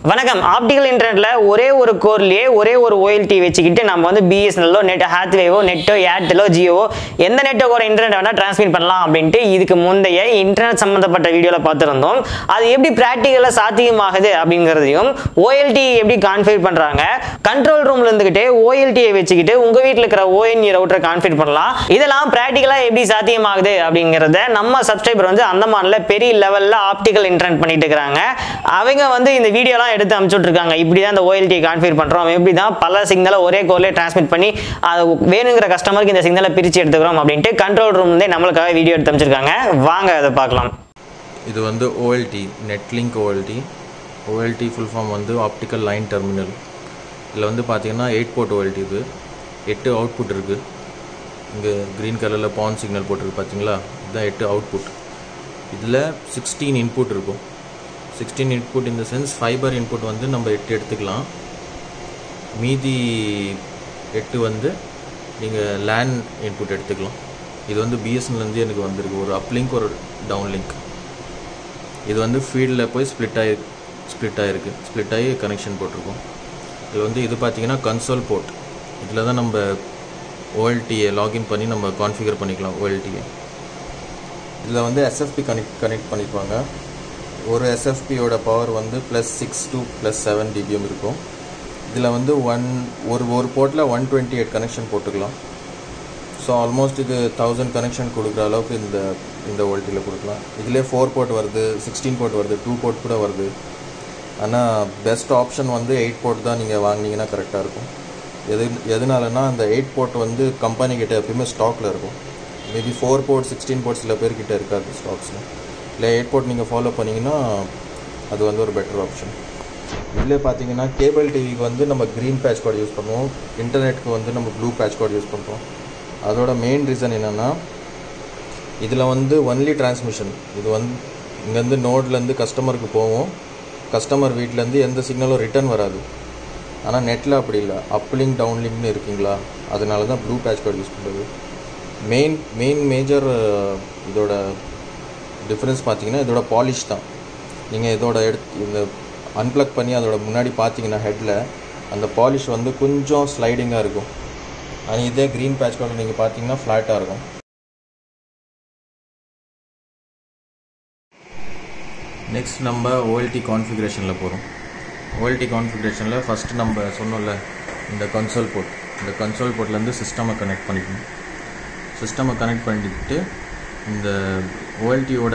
வணக்கம் ஆப்டிகல் இன்டர்நெட்ல ஒரே ஒரு கோர்லயே ஒரே ஒரு ஓஎல்டி வச்சுக்கிட்டு நம்ம வந்து பிஎஸ்என்எல்லோ நெட் ஹேத்வேவோ நெட்டோ ஏர்டெலோ ஜியோவோ எந்த நெட்டோட இன்டர்நெட் வேணா டிரான்ஸ்மிட் பண்ணலாம் அப்படின்ட்டு இதுக்கு முந்தைய இன்டர்நெட் சம்பந்தப்பட்ட வீடியோல பார்த்துருந்தோம் அது எப்படி ப்ராக்டிக்கலாக சாத்தியமாகுது அப்படிங்கிறதையும் ஓஎல்டி எப்படி கான்ஃபிகர் பண்றாங்க கண்ட்ரோல் ரூம்ல இருந்துகிட்டே ஓஎல்டியை வச்சுக்கிட்டு உங்க வீட்டில் இருக்கிற ஓஎன்இ ரவுட்டரை கான்ஃபிகர் பண்ணலாம் இதெல்லாம் ப்ராக்டிக்கலா எப்படி சாத்தியமாகுது அப்படிங்கிறத நம்ம சப்ஸ்கிரைபர் வந்து அந்தமான்ல பெரிய லெவல்ல ஆப்டிகல் இன்டர்நெட் பண்ணிட்டு இருக்கிறாங்க அவங்க வந்து இந்த வீடியோலாம் எடுத்து அனுப்பிச்சுட்டு இருக்காங்க இப்படி தான் இந்த ஓஎல்டி கான்ஃபிகர் பண்றோம் எப்படி தான் பல சிக்னலை ஒரே கோர்லேயே டிரான்ஸ்மிட் பண்ணி அது வேணுங்கிற கஸ்டமருக்கு இந்த சிக்னலை பிரிச்சு எடுத்துக்கிறோம் அப்படின்ட்டு கண்ட்ரோல் ரூம்லேயே நம்மளுக்காக வீடியோ எடுத்து அமைச்சிருக்காங்க வாங்க அதை பார்க்கலாம் இது வந்து OLT Netlink OLT OLT full form வந்து ஆப்டிக்கல் லைன் டெர்மினல் இதில் வந்து பார்த்தீங்கன்னா எயிட் போர்ட் ஓஎல்டி இது எட்டு அவுட்புட் இருக்குது இங்கே க்ரீன் கலரில் பான் சிக்னல் போட்டிருக்கு பார்த்தீங்களா இதுதான் எட்டு அவுட்புட் இதில் சிக்ஸ்டீன் இன்புட் இருக்கும் சிக்ஸ்டீன் இன்புட் இந்த சென்ஸ் ஃபைபர் இன்புட் வந்து நம்ம எட்டு எடுத்துக்கலாம் மீதி எட்டு வந்து நீங்கள் லேன் இன்புட் எடுத்துக்கலாம் இது வந்து பிஎஸ்என்லேருந்து எனக்கு வந்திருக்கு ஒரு அப்லிங்க் ஒரு டவுன் லிங்க் இது வந்து ஃபீல்டில் போய் ஸ்ப்ளிட் ஆகி ஸ்ப்ளிட் ஆகிருக்கு ஸ்ப்ளிட் ஆகி கனெக்ஷன் போட்டிருக்கோம் இது வந்து இது பார்த்தீங்கன்னா கன்சோல் போர்ட் இதில் தான் நம்ம ஓஎல்டியை லாகின் பண்ணி நம்ம கான்ஃபிகர் பண்ணிக்கலாம் ஓஎல்டியை இதில் வந்து எஸ்எஃப்பி கனெக்ட் கனெக்ட் பண்ணிப்பாங்க ஒரு எஸ்எஃபியோட பவர் வந்து plus six two plus seven dBm இருக்கும் இதில் வந்து ஒன் ஒரு ஒரு போர்ட்டில் ஒன் டுவெண்ட்டி எயிட் கனெக்ஷன் போட்டுக்கலாம் ஸோ ஆல்மோஸ்ட் இது தௌசண்ட் கனெக்ஷன் கொடுக்குற அளவுக்கு இந்த இந்த வோல்ட்டில் கொடுக்கலாம் இதிலே ஃபோர் போர்ட் வருது சிக்ஸ்டீன் போர்ட் வருது டூ போர்ட் கூட வருது ஆனால் பெஸ்ட் ஆப்ஷன் வந்து எயிட் போர்ட் தான் நீங்கள் வாங்கினீங்கன்னா கரெக்டாக இருக்கும் எது எதனாலனா அந்த எயிட் போர்ட் வந்து கம்பெனி கிட்ட எப்பயுமே ஸ்டாக்கில் இருக்கும் maybe four port sixteen port சில பேர்கிட்ட இருக்காது ஸ்டாக்ஸில் இல்லை எயிட் போர்ட் நீங்கள் ஃபாலோ பண்ணிங்கன்னா அது வந்து ஒரு பெட்டர் ஆப்ஷன் இதில் பார்த்தீங்கன்னா கேபிள் டிவிக்கு வந்து நம்ம க்ரீன் பேட்ச் கோட் யூஸ் பண்ணுவோம் இன்டர்நெட்டுக்கு வந்து நம்ம ப்ளூ பேட்ச் கோட் யூஸ் பண்ணுறோம் அதோட மெயின் ரீசன் என்னென்னா இதில் வந்து ஒன்லி டிரான்ஸ்மிஷன் இது வந்து இங்கேருந்து நோட்லேருந்து கஸ்டமருக்கு போவோம் கஸ்டமர் வீட்டிலேருந்து எந்த சிக்னலும் ரிட்டர்ன் வராது ஆனால் நெட்டில் அப்படி இல்லை அப்லிங்க் டவுன்லிங்க்னு இருக்கீங்களா அதனால தான் ப்ளூ பேட்ச் கோட் யூஸ் பண்ணுறது மெயின் மெயின் மேஜர் இதோட டிஃப்ரென்ஸ் பார்த்தீங்கன்னா இதோட பாலிஷ் தான் நீங்கள் இதோட எடுத்து இந்த அன்பிளக் பண்ணி அதோட முன்னாடி பார்த்தீங்கன்னா ஹெட்டில் அந்த பாலிஷ் வந்து கொஞ்சம் ஸ்லைடிங்காக இருக்கும் ஆனால் இதே க்ரீன் பேட்ச் கோட் நீங்கள் பார்த்தீங்கன்னா ஃப்ளாட்டாக இருக்கும் நெக்ஸ்ட் நம்ம ஓஎல்டி கான்ஃபிகரேஷனில் போகிறோம் ஓஎல்டி கான்ஃபிகரேஷனில் ஃபஸ்ட்டு நம்ம சொன்னோம்ல இந்த கன்சோல் போர்ட் இந்த கன்சோல் போர்ட்லேருந்து சிஸ்டமை கனெக்ட் பண்ணிக்கணும் சிஸ்டமை கனெக்ட் பண்ணிட்டு இந்த ஓஎல்டியோட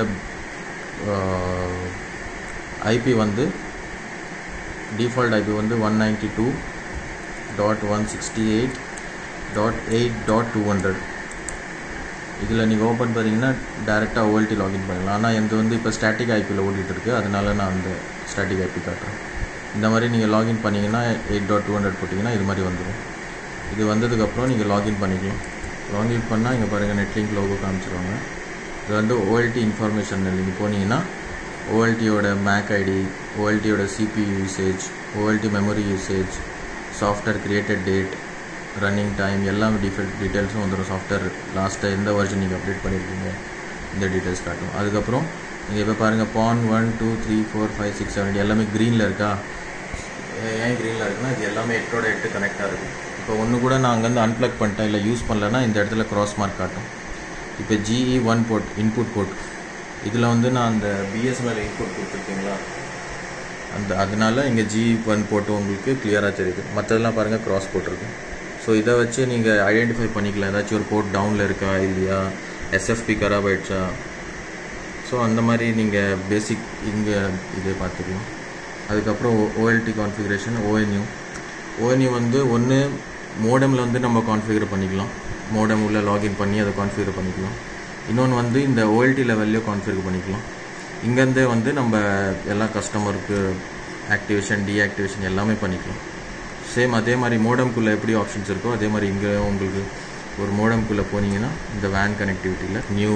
ஐபி வந்து டிஃபால்ட் ஐபி வந்து one ninety two dot one sixty eight dot eight dot two hundred இதில் நீங்கள் ஓப்பன் பண்ணீங்கன்னா டேரெக்டாக ஓஎல்டி லாகின் பண்ணலாம் ஆனால் எந்த வந்து இப்போ ஸ்டாட்டிக் ஐபியில் ஓடிட்டு இருக்குது அதனால நான் அந்த ஸ்டாட்டிக் ஐபி காட்டுறேன் இந்த மாதிரி நீங்கள் லாகின் பண்ணிங்கன்னா எயிட் டாட் டூ ஹண்ட்ரட் போட்டிங்கன்னா இது மாதிரி வந்துடும் இது வந்ததுக்கப்புறம் நீங்கள் லாகின் பண்ணிக்கலாம் லாகின் பண்ணால் இங்கே பாருங்கள் நெட்லிங்க் லோகோ காமிச்சிருவாங்க இது வந்து ஓஎல்டி இன்ஃபர்மேஷன் நீங்கள் போனீங்கன்னா ஓஎல்டியோட மேக் ஐடி ஓஎல்டியோட CPU usage OLT memory usage software created date running time எல்லாம் டிஃபெக்ட் டீட்டெயில்ஸும் வந்துடும் சாஃப்ட்வேர் லாஸ்ட்டாக எந்த வெர்ஷன் நீங்கள் அப்டேட் பண்ணியிருக்கீங்க இந்த டீட்டெயில்ஸ் காட்டும் அதுக்கப்புறம் நீங்கள் இப்போ பாருங்கள் PON one two three four five six seven எல்லாமே க்ரீனில் இருக்கா ஏன் க்ரீனில் இருக்குன்னா இது எல்லாமே எட்டோட எட்டு கனெக்டாக இருக்கும் இப்போ ஒன்று கூட நான் அங்கேருந்து அன்பிளக் பண்ணிட்டேன் இல்லை யூஸ் பண்ணலன்னா இந்த இடத்துல க்ராஸ் மார்க் காட்டும் இப்போ GE one port input port இதில் வந்து நான் அந்த பிஎஸ்என்எல் இன்புட் கொடுத்துருக்கீங்களா அந்த அதனால இங்கே ஜி ஒன் போட்டு உங்களுக்கு கிளியராக தெரியுது மற்றதெல்லாம் பாருங்கள் க்ராஸ் போட்டிருக்கு ஸோ இதை வச்சு நீங்கள் ஐடென்டிஃபை பண்ணிக்கலாம் ஏதாச்சும் ஒரு போர்ட் டவுனில் இருக்கா இல்லையா எஸ்எஃப்பி கராப் ஆயிடுச்சா ஸோ அந்த மாதிரி நீங்கள் பேசிக் இங்கே இதை பார்த்துக்கலாம் அதுக்கப்புறம் ஓஎல்டி கான்ஃபிகரேஷன் ஓஎன்யூ ஓஎன்யூ வந்து ஒன்று மோடமில் வந்து நம்ம கான்ஃபிகர் பண்ணிக்கலாம் மோடம் உள்ள லாகின் பண்ணி அதை கான்ஃபிகர் பண்ணிக்கலாம் இன்னொன்று வந்து இந்த ஓஎல்டி லெவல்லையும் கான்ஃபிகர் பண்ணிக்கலாம் இங்கேருந்தே வந்து நம்ம எல்லா கஸ்டமருக்கு ஆக்டிவேஷன் டீஆக்டிவேஷன் எல்லாமே பண்ணிக்கலாம் சேம் அதே மாதிரி மோடம்குள்ளே எப்படி ஆப்ஷன்ஸ் இருக்கோ அதே மாதிரி இங்கே உங்களுக்கு ஒரு மோடம்குள்ளே போனீங்கன்னா இந்த வேன் கனெக்டிவிட்டியில் நியூ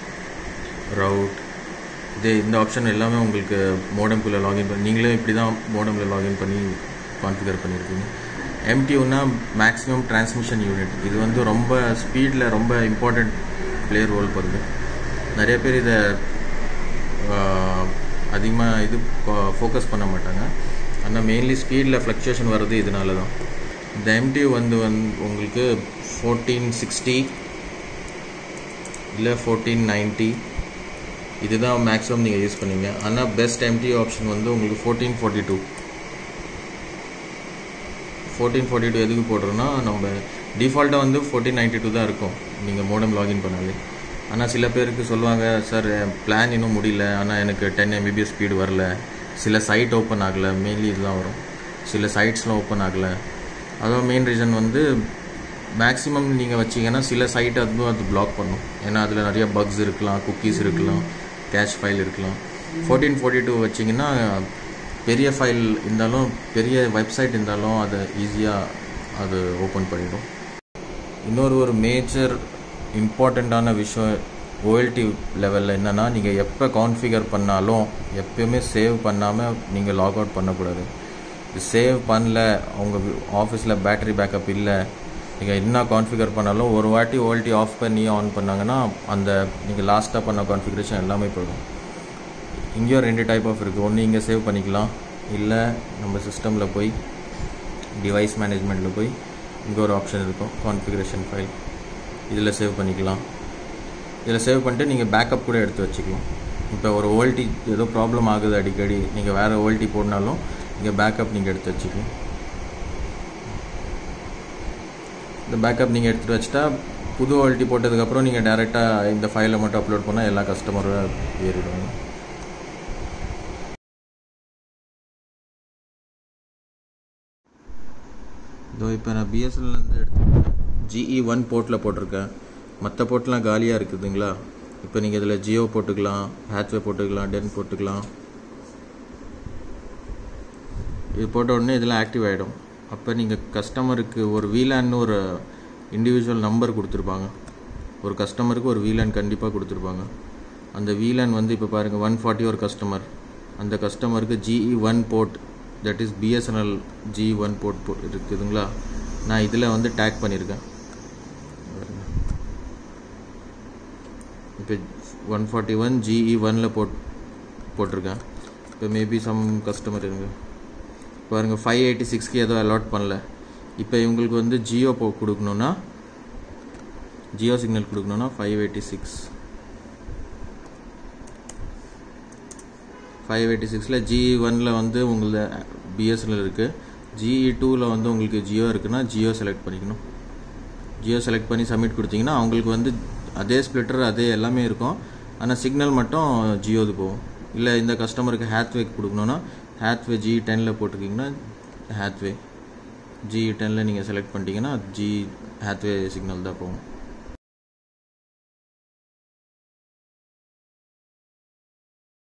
ரவுட் இதே இந்த ஆப்ஷன் எல்லாமே உங்களுக்கு மோடம்குள்ளே லாகின் பண்ணி நீங்களே இப்படி தான் மோடமில் லாகின் பண்ணி கான்ஃபிகர் பண்ணியிருக்கீங்க எம்டியூனா மேக்ஸிமம் டிரான்ஸ்மிஷன் யூனிட் இது வந்து ரொம்ப ஸ்பீடில் ரொம்ப இம்பார்ட்டண்ட் பிளேயர் ரோல் பண்ணுது நிறைய பேர் இதை அதிகமாக இது ஃபோக்கஸ் பண்ண மாட்டாங்க ஆனால் மெயின்லி ஸ்பீடில் ஃப்ளக்சுவேஷன் வர்றது இதனால தான் இந்த எம்டியூ வந்து வந்து உங்களுக்கு ஃபோர்டீன் சிக்ஸ்டி இல்லை ஃபோர்டீன் நைன்ட்டி இதுதான் மேக்ஸிமம் நீங்கள் யூஸ் பண்ணுவீங்க ஆனால் பெஸ்ட் எம்டியூ ஆப்ஷன் வந்து உங்களுக்கு fourteen forty two fourteen forty two எதுக்கு போடுறோன்னா நம்ம டிஃபால்ட்டாக வந்து ஃபோர்டீன் நைன்ட்டி டூ தான் இருக்கும் நீங்கள் மோடம் லாகின் பண்ணாலே ஆனால் சில பேருக்கு சொல்லுவாங்க சார் பிளான் இன்னும் முடியல ஆனால் எனக்கு டென் எம்பிபிஎஸ் ஸ்பீடு வரல சில சைட் ஓப்பன் ஆகலை மெயின்லி இதுதான் வரும் சில சைட்ஸ்லாம் ஓப்பன் ஆகலை அதுவும் மெயின் ரீசன் வந்து மேக்ஸிமம் நீங்கள் வச்சீங்கன்னா சில சைட் அதுவும் அது பிளாக் பண்ணும் ஏன்னா அதில் நிறைய பக்ஸ் இருக்கலாம் குக்கீஸ் இருக்கலாம் கேஷ் ஃபைல் இருக்கலாம் ஃபோர்டீன் ஃபோர்ட்டி டூ வச்சிங்கன்னா பெரிய ஃபைல் இருந்தாலும் பெரிய வெப்சைட் இருந்தாலும் அதை ஈஸியாக அது ஓப்பன் பண்ணிடும் இன்னொரு ஒரு மேஜர் இம்பார்ட்டண்ட்டான விஷயம் ஓஎல்டி லெவலில் என்னென்னா நீங்கள் எப்போ கான்ஃபிகர் பண்ணாலும் எப்பயுமே சேவ் பண்ணாமல் நீங்கள் லாக் அவுட் பண்ணக்கூடாது சேவ் பண்ணல உங்கள் ஆஃபீஸில் பேட்டரி பேக்கப் இல்லை நீங்கள் என்ன கான்ஃபிகர் பண்ணாலும் ஒரு வாட்டி ஓஎல்டி ஆஃப் பண்ணி ஆன் பண்ணாங்கன்னா அந்த நீங்கள் லாஸ்ட்டாக பண்ண கான்ஃபிகரேஷன் எல்லாமே போயிடும் இங்கேயும் ரெண்டு டைப் ஆஃப் இருக்குது ஒன்று இங்கே சேவ் பண்ணிக்கலாம் இல்லை நம்ம சிஸ்டமில் போய் டிவைஸ் மேனேஜ்மெண்ட்டில் போய் இங்கே ஒரு ஆப்ஷன் இருக்கும் கான்ஃபிகரேஷன் ஃபைல் இதில் சேவ் பண்ணிக்கலாம் இதில் சேவ் பண்ணிட்டு நீங்கள் பேக்கப் கூட எடுத்து வச்சுக்கலாம் இப்போ ஒரு ஓல்டி ஏதோ ப்ராப்ளம் ஆகுது அடிக்கடி நீங்கள் வேறு ஓல்டி போடனாலும் நீங்கள் பேக்கப் நீங்கள் எடுத்து வச்சுக்கலாம் இந்த பேக்கப் நீங்கள் எடுத்துகிட்டு வச்சுட்டா புது ஓல்டி போட்டதுக்கப்புறம் நீங்கள் டேரெக்டாக இந்த ஃபைலை மட்டும் அப்லோட் பண்ணால் எல்லா கஸ்டமரும் ஏறிடுவாங்க இதோ இப்போ நான் பிஎஸ்என்எல்லேருந்து எடுத்துக்கிட்டேன் ஜிஇ ஒன் போர்ட்டில் போட்டிருக்கேன் மற்ற போர்ட்லாம் காலியாக இருக்குதுங்களா இப்போ நீங்கள் இதில் ஜியோ போட்டுக்கலாம் ஹேத்வே போட்டுக்கலாம் டென் போட்டுக்கலாம் இது போட்ட உடனே இதெல்லாம் ஆக்டிவ் ஆகிடும் அப்போ நீங்கள் கஸ்டமருக்கு ஒரு வீலான்னு ஒரு இண்டிவிஜுவல் நம்பர் கொடுத்துருப்பாங்க ஒரு கஸ்டமருக்கு ஒரு வீலான் கண்டிப்பாக கொடுத்துருப்பாங்க அந்த வீலான் வந்து இப்போ பாருங்கள் ஒன் ஃபார்ட்டி ஒரு கஸ்டமர் அந்த கஸ்டமருக்கு GE one port that is BSNL G one port போ இருக்குதுங்களா நான் இதில் வந்து டேக் பண்ணியிருக்கேன் இப்போ ஒன் ஃபார்ட்டி ஒன் ஜிஇ ஒனில் போட் போட்டிருக்கேன் இப்போ மேபி சம் கஸ்டமர் இருங்க பாருங்கள் ஃபைவ் எயிட்டி சிக்ஸ்க்கு ஏதோ அலாட் பண்ணல இப்போ இவங்களுக்கு வந்து ஜியோ போ கொடுக்கணுன்னா ஜியோ சிக்னல் கொடுக்கணுன்னா five eighty six five eighty சிக்ஸில் ஜிஇ ஒனில் வந்து உங்களது பிஎஸ்என்எல் இருக்குது ஜிஇ டூவில் வந்து உங்களுக்கு ஜியோ இருக்குன்னா ஜியோ செலக்ட் பண்ணிக்கணும் ஜியோ செலக்ட் பண்ணி சப்மிட் கொடுத்தீங்கன்னா அவங்களுக்கு வந்து அதே ஸ்ப்ளிட்டர் அதே எல்லாமே இருக்கும் ஆனால் சிக்னல் மட்டும் ஜியோது போகும் இல்லை இந்த கஸ்டமருக்கு ஹேத்வே கொடுக்கணுன்னா ஹேத்வே ஜி டெனில் போட்டிருக்கீங்கன்னா ஹேத்வே ஜி டெனில் நீங்கள் செலக்ட் பண்ணிட்டீங்கன்னா ஜி ஹேத்வே சிக்னல் தான் போகும்